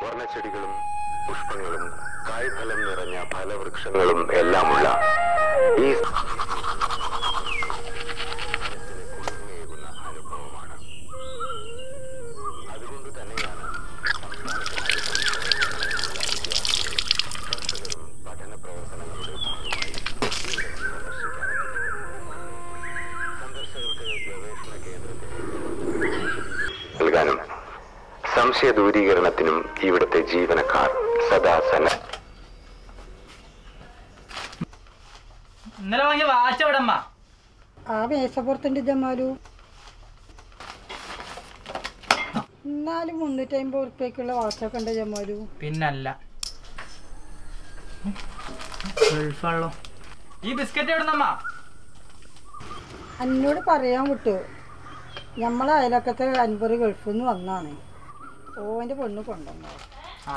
വർണ്ണച്ചെടികളും പുഷ്പങ്ങളും കായ്ഫലം നിറഞ്ഞ ഫലവൃക്ഷങ്ങളും എല്ലാമുള്ള ഈ കുളിർമയേകുന്ന അനുഭവമാണ് അതുകൊണ്ട് തന്നെയാണ് കർഷകരും പഠന പ്രവർത്തനങ്ങളുടെ ഭാഗമായി ഇവിടെ സന്ദർശിക്കാറുണ്ട് സന്ദർശകർക്ക് ഗവേഷണ കേന്ദ്രത്തിൽ നൽകാനും സംശയ ദൂരീകരണത്തിനും ഇവിടുത്തെ ജീവനക്കാർ സദാ സന്ന ഇന്നലെ വാങ്ങിയ വാച്ച് എവിടെ അമ്മ ആ മേശപ്പുറത്തിന്റെ ജമാലു എന്നാലും മുന്നൂറ്റി അമ്പത് ഉറുപ്പ്യക്കുള്ള വാച്ചൊക്കെ ഉണ്ട് ജമാലു പിന്നല്ല ഗൾഫാണല്ലോ ഈ ബിസ്ക്കറ്റ് എവിടെ അമ്മ എന്നോട് പറയാൻ വിട്ടു നമ്മളെ അയലക്കത്തെ അൻപത് ഗൾഫിൽ നിന്ന് വന്നാണ് ഓൻ്റെ പെണ്ണ് കൊണ്ടുവന്നത് ആ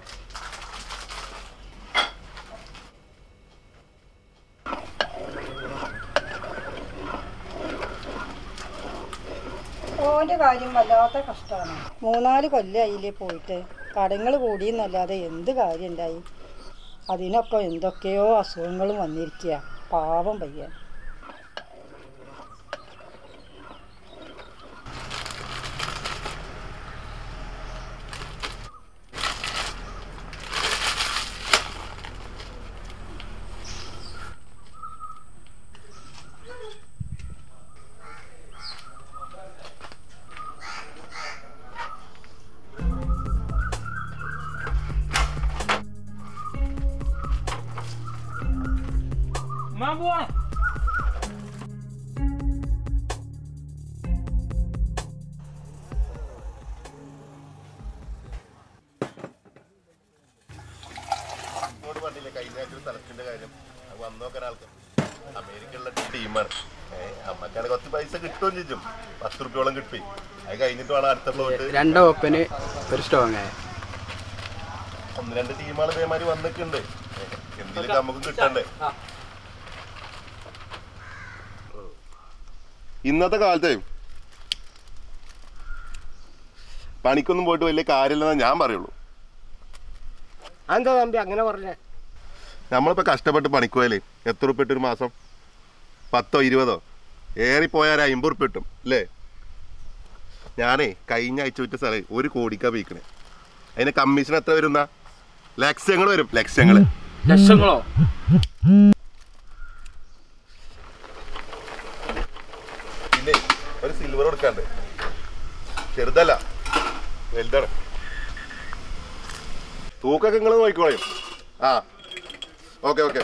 ഓൻ്റെ കാര്യം വല്ലാത്ത കഷ്ടമാണ് മൂന്നാല് കൊല്ലം അതിലേ പോയിട്ട് കടങ്ങൾ കൂടിയെന്നല്ലാതെ എന്ത് കാര്യം ഉണ്ടായി അതിനൊക്കെ എന്തൊക്കെയോ അസുഖങ്ങളും വന്നിരിക്കുക പാവം പയ്യൻ ഉമ്മ പോവാണ് ഇങ്ങോട്ട് പറഞ്ഞില്ലേ കഴിഞ്ഞ ആഴ്ച ഒരു സ്ഥലത്തിന്റെ കാര്യം അത് വന്നോക്കെ ഒരാൾക്ക് അമേരിക്കയിലുള്ള ടീമാണ് അമ്മക്കാണ് കുറച്ച് പൈസ കിട്ടുകയും ചെയ്യും പത്ത് റുപ്യോളം കിട്ടി അത് കഴിഞ്ഞിട്ട് വേണം അടുത്ത ഫ്ലോട്ട് രണ്ട് ഓപ്പന് ഒരു സ്ട്രോങ് ആയ ഒന്ന് രണ്ട് ടീമുകൾ ഇതേമാതിരി വന്നിട്ടുണ്ട് എന്തെങ്കിലും നമുക്ക് കിട്ടണ്ടേ ഇന്നത്തെ കാലത്തെ പണിക്കൊന്നും പോയിട്ട് വലിയ കാര്യമില്ലെന്നാ ഞാൻ പറയുള്ളൂ എന്താ തമ്പി അങ്ങനെ പറഞ്ഞേ നമ്മളിപ്പോ കഷ്ടപ്പെട്ട് പണിക്കുപോയാലേ എത്ര ഉറുപ്പ് ഇട്ടൊരു മാസം പത്തോ ഇരുപതോ ഏറിപ്പോയാൽ ഒരു അമ്പത് ഉറുപ്പ് കിട്ടും അല്ലേ ഞാനേ കഴിഞ്ഞ ആഴ്ച വിറ്റ സ്ഥലം ഒരു കോടിക്കാ പോയിക്കണേ അതിന് കമ്മീഷൻ എത്ര വരുന്ന ലക്ഷ്യങ്ങൾ വരും ലക്ഷ്യങ്ങൾ ലക്ഷങ്ങളോ പിന്നെ ഒരു സിൽവർ കൊടുക്കാണ്ട് ചെറുതല്ല വലുതാണ് തൂക്കൊക്കെ നിങ്ങൾ നോക്കിക്കോളയും ആ ഓക്കെ ഓക്കെ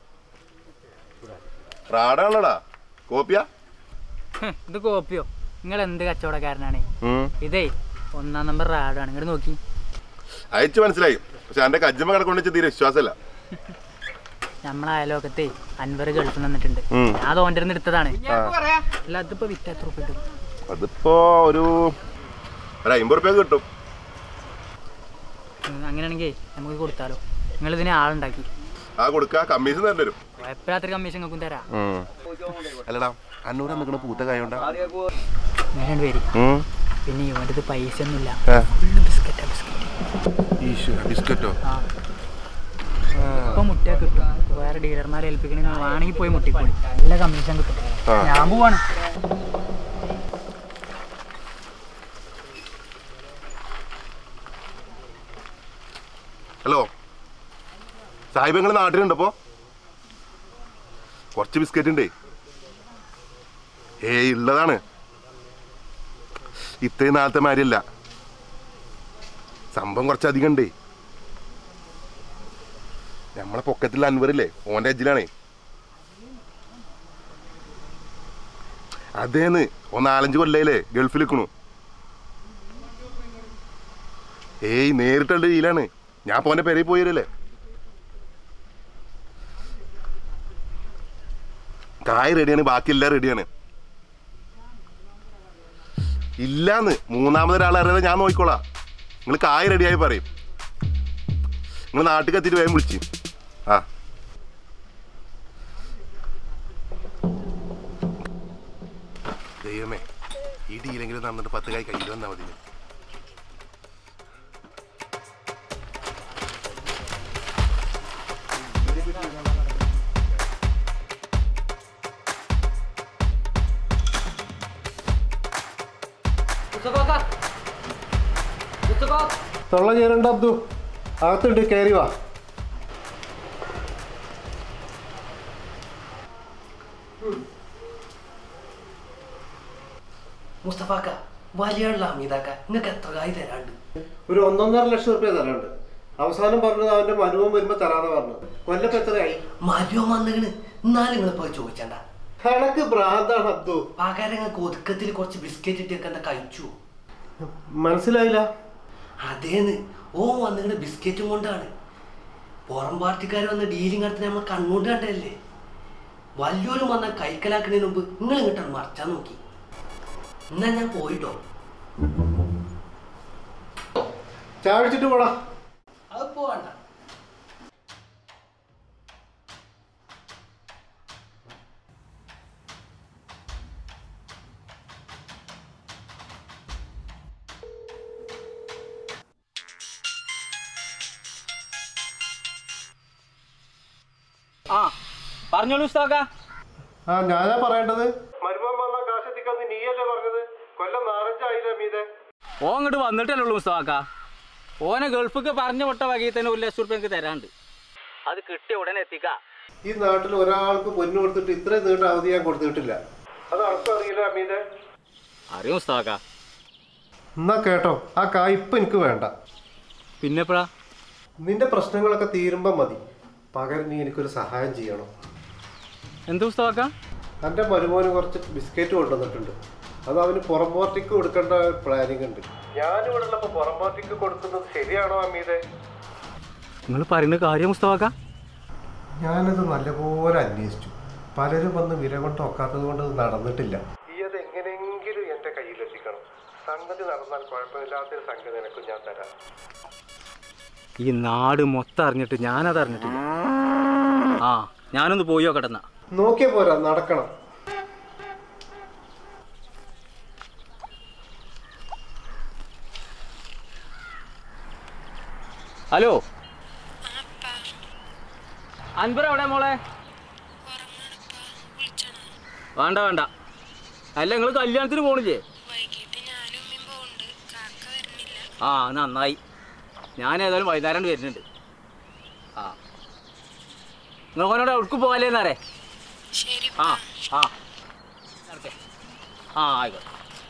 റാഡാണോടാ കോപ്പിയാ ഹ്, ഇത് കോപ്പിയോ നിങ്ങൾ എന്ത് കച്ചവടക്കാരനാണ് ഇതേ ഒന്നാം നമ്പർ റാഡാണ് ഇങ്ങോട്ട് നോക്കി അയച്ചു മനസ്സിലായി പക്ഷെ എന്റെ കജ്ജമ്മ കിടക്കൊണ്ട് വെച്ച് തീരെ വിശ്വാസമല്ല നമ്മളെ അയലോകത്തെ അൻവർ ഗൾഫിൽ നിന്നിട്ടുണ്ട് ഉം. ഞാൻ അത് ഓൻ്റെ അടുത്ത് എടുത്തതാണ് അല്ല അതിപ്പോ വിറ്റ് എത്ര ഉറുപ്പിക കിട്ടും അതിപ്പോ ഒരു ഒരു അമ്പത് റുപ്യ കിട്ടും ഉം, അങ്ങനെയാണെങ്കിൽ നമുക്ക് കൊടുത്താലോ നിങ്ങൾ ഇതിനെ ആളുണ്ടാക്കി ആ കൊടുക്ക കമ്മീഷൻ തന്നെ വരും എപ്പോഴാത്ര കമ്മീഷൻ നിങ്ങൾക്കും തരാം അല്ലടാ അന്നൂറ് നിൽക്കണ പൂത്ത കായുണ്ടാ ഇങ്ങനെ രണ്ട് പേര് പിന്നെ ഇവൻ്റെ ഇത് പൈസ ഒന്നുമില്ല ആ. ഫുള്ള് ബിസ്ക്കറ്റാ ബിസ്ക്കറ്റ് ഈശ്വര ബിസ്ക്കറ്റോ ആ ഇപ്പൊ മുട്ട കിട്ടും ഇപ്പൊ വേറെ ഡീലർമാരെ ഏൽപ്പിക്കണേ വേണമെങ്കിൽ പോയി മുട്ടിക്കോളി നല്ല കമ്മീഷൻ കിട്ടും ആ. ഞാൻ പോവാണ് ഹലോ സാഹിബ് നിങ്ങൾ നാട്ടിലുണ്ട് അപ്പോ കുറച്ച് ബിസ്ക്കറ്റ് ഉണ്ടേ ഏയ് ഉള്ളതാണ് ഇത്രയും നാളത്തെ മാതിരിയല്ല സംഭവം കുറച്ചധികം ഉണ്ടേ നമ്മളെ പൊക്കത്തിൽ അൻവറില്ലേ ഓൻ്റെ എജ്ജിലാണേ അതേന്ന് ഓ നാലഞ്ച് കൊല്ലയില്ലേ ഗൾഫിൽ നിൽക്കണു ഏയ് നേരിട്ടുള്ള ഡീലാണ് ഞാൻ പോന്റെ പെരയിൽ പോയല്ലേ കായ് റെഡിയാണ് ബാക്കിയെല്ലാം റെഡിയാണ് ഇല്ലാന്ന് മൂന്നാമതൊരാൾ അറിയാതെ ഞാൻ നോക്കിക്കോളാം നിങ്ങൾ കായ് റെഡിയായി പറയും നിങ്ങൾ നാട്ടിൽ എത്തിയിട്ട് വേഗം വിളിച്ചു ആ ദൈവമേ ഈ ഡീലെങ്കിലും നടന്നിട്ട് പത്ത് കായ് കയ്യിൽ വന്നാൽ മതി തൊള്ള ചേരണ്ട അബ്ദു അകത്തുണ്ട് കയറി വാ മുസ്തഫാക്ക വലിയുള്ള അമീതാക്ക നിങ്ങൾക്ക് എത്ര കായ് തരാണ്ട് ഒരു ഒന്നൊന്നര ലക്ഷം റുപ്യ തരാനുണ്ട് അവസാനം പറഞ്ഞത് അവന്റെ മരുമം വരുമ്പോ തരാന്ന് പറഞ്ഞത് കൊല്ലപ്പോ എത്രയായി മരുവൻ വന്നിക്കണ് എന്നാലും നിങ്ങൾ പോയി ചോദിച്ചണ്ട കണക്ക് ഭ്രാന്താണ് അബ്ദു പകരം ഞങ്ങൾക്ക് ഒതുക്കത്തിൽ കുറച്ച് ബിസ്ക്കറ്റ് ഇട്ടൊക്കെ എന്താ കഴിച്ചു മനസ്സിലായില്ല അതേന്ന് ഓ വന്നിങ്ങനെ ബിസ്ക്കറ്റും കൊണ്ടാണ് പുറം പാർട്ടിക്കാർ വന്ന് ഡീലിംഗ് നടത്തി നമ്മൾ കണ്ണുകൊണ്ട് കണ്ടല്ലേ വലിയോരും വന്ന കൈക്കലാക്കുന്നതിന് മുമ്പ് നിങ്ങൾ ഇങ്ങോട്ടാണ് മറച്ചാൻ നോക്കി എന്നാ ഞാൻ പോയിട്ടോ ചാടിച്ചിട്ട് പോടാ അത് പോവണ്ട ആ പറഞ്ഞോളൂ ഉസ്താക്ക ആ ഞാനാ പറയേണ്ടത് മരുമം വന്ന കാശ് എത്തിക്കാന്ന് നീയല്ലേ പറഞ്ഞത് കൊല്ലം നാലഞ്ചായിരം അമീതെ ഓ അങ്ങോട്ട് വന്നിട്ടല്ലേ ഉള്ളൂ ഉസ്താക്ക ഓനെ ഗൾഫിക്ക് പറഞ്ഞു വിട്ട വകയിൽ തന്നെ ഒരു ലക്ഷം റുപ്യ എനിക്ക് തരാണ്ട് അത് കിട്ടിയ ഉടനെ എത്തിക്കാം ഈ നാട്ടിൽ ഒരാൾക്ക് പൊന്നു കൊടുത്തിട്ട് ഇത്രയും നീണ്ട അവധി ഞാൻ കൊടുത്തിട്ടില്ല അത് അർത്ഥം അറിയില്ല അമീതെ അറിയും ഉസ്താക്ക എന്നാ കേട്ടോ ആ കായ് ഇപ്പൊ എനിക്ക് വേണ്ട പിന്നെ എപ്പോഴാ നിന്റെ പ്രശ്നങ്ങളൊക്കെ തീരുമ്പം മതി പകരം നീ എനിക്കൊരു സഹായം ചെയ്യണം എന്ത് ഉസ്താക്ക എൻ്റെ മരുമോന് കുറച്ച് ബിസ്ക്കറ്റ് കൊണ്ടുവന്നിട്ടുണ്ട് അത് അവന് പുറം പാർട്ടിക്ക് കൊടുക്കേണ്ട പ്ലാനിങ് ഉണ്ട് ഞാനിവിടെ ഉള്ളപ്പോൾ പുറം പാർട്ടിക്ക് കൊടുക്കുന്നത് ശരിയാണോ അമീതെ നിങ്ങൾ പറയുന്ന കാര്യം ഉസ്താക്ക ഞാനത് നല്ലപോലെ അന്വേഷിച്ചു പലരും വന്ന് വില കൊണ്ട് ഒക്കാത്തത് കൊണ്ട് ഇത് നടന്നിട്ടില്ല ഈ അത് എങ്ങനെയെങ്കിലും എൻ്റെ കയ്യിലെത്തിക്കണം സംഗതി നടന്നാൽ കുഴപ്പമില്ലാത്തൊരു സംഗതി നിനക്കും ഞാൻ തരാം ഈ നാട് മൊത്തം അറിഞ്ഞിട്ട് ഞാനത് അറിഞ്ഞിട്ടില്ല ആ ഞാനൊന്ന് പോയി നോക്കട്ടെ എന്നാ നോക്കിയാ പോരാ നടക്കണം ഹലോ അൻപർ എവിടെ മോളെ വേണ്ട വേണ്ട അല്ല നിങ്ങൾ കല്യാണത്തിന് പോണില്ലേ ആ നന്നായി ഞാൻ ഏതായാലും വൈകുന്നേരം വരുന്നുണ്ട് ആ നിങ്ങൾ ഓനോട് എവിടേക്ക് പോകാലേന്നറേ ആ ആ നടക്കേ. ആ ആയിക്കോട്ടെ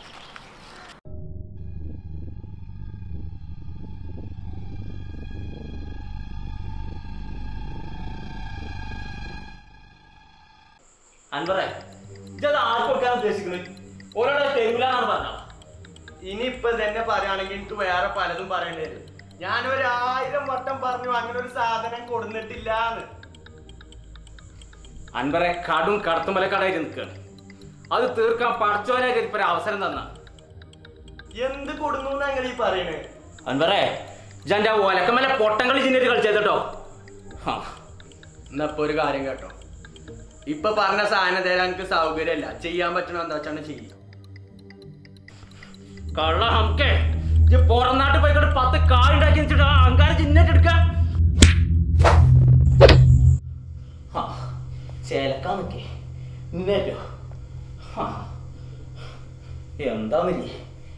അൻപറേ ഇജത് ആർക്ക് കൊടുക്കാൻ ഉദ്ദേശിക്കുന്നത് ഓരോടെ തെരുവിലാണെന്ന് പറഞ്ഞോ ഇനിയിപ്പൊ തന്നെ പറയുകയാണെങ്കിൽ എനിക്ക് വേറെ പലതും പറയേണ്ടി വരും ഞാനൊരു ആയിരം വട്ടം പറഞ്ഞു അങ്ങനെ ഒരു സാധനം കൊടുന്നിട്ടില്ലാന്ന് അൻപറെ കടും കടത്തുമല കടയിൽ നിൽക്കുകയാണ് അത് തീർക്കാൻ പടച്ചോനായിട്ട് ഇപ്പൊ ഒരു അവസരം തന്ന എന്ത് കൊടുന്നു ഞങ്ങൾ ഈ പറയണേ അൻപറെ ഇജന്റെ ഒലക്കമല പൊട്ടങ്ങൾ ചിന്നിട്ട് കളിച്ചേട്ടോ ആ എന്നാ ഇപ്പൊ ഒരു കാര്യം കേട്ടോ ഇപ്പൊ പറഞ്ഞ സാധനം തരാൻ എനിക്ക് സൗകര്യമല്ല ചെയ്യാൻ പറ്റണ എന്താ വെച്ചാണ് ചെയ്യും കള്ള നമുക്കേ ഇജ്ജ് പുറം നാട്ടിൽ പോയിക്കൊണ്ട് പത്ത് കാലുണ്ടാക്കി വെച്ചിട്ട് ആ അങ്കാരം ചിന്നിട്ട് എടുക്കാം ആ ചേലക്കാൻ നിക്കേ ഇന്നേറ്റോ ആ എന്താന്നില്ലേ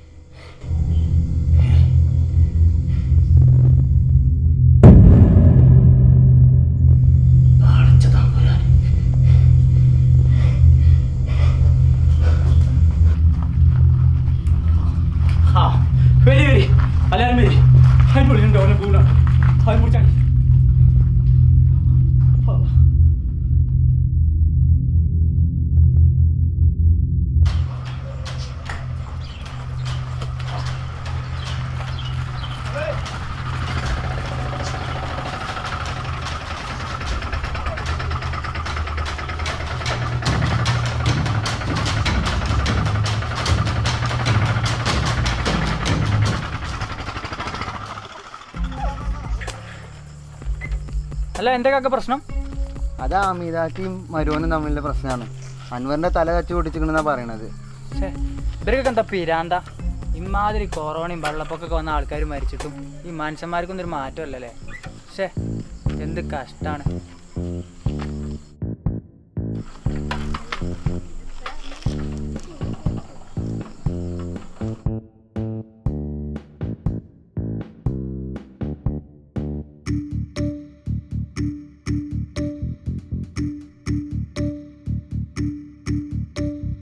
അടച്ച തമ്പുരാൻ ആ വരി വരി എല്ലാവരും വരി അതിന് വിളിച്ചിട്ടുണ്ട് അവനെ പൂലാണ് അതിന് പിടിച്ചാൽ അല്ല എന്തൊക്കെ പ്രശ്നം അത് അമിതാക്കിയും മരുവനും തമ്മിലുള്ള പ്രശ്നമാണ് അൻവറിന്റെ തല കച്ചു പൊട്ടിച്ചിക്കണെന്നാ പറയണത് ഛേ ഇവർക്കൊക്കെ എന്താ പിരാന്ത ഇമാതിരി കൊറോണയും വെള്ളപ്പൊക്കൊക്കെ വന്ന ആൾക്കാർ മരിച്ചിട്ടും ഈ മനുഷ്യന്മാർക്കൊന്നും ഒരു മാറ്റമല്ലല്ലേ ഷേ എന്ത് കഷ്ടാണ്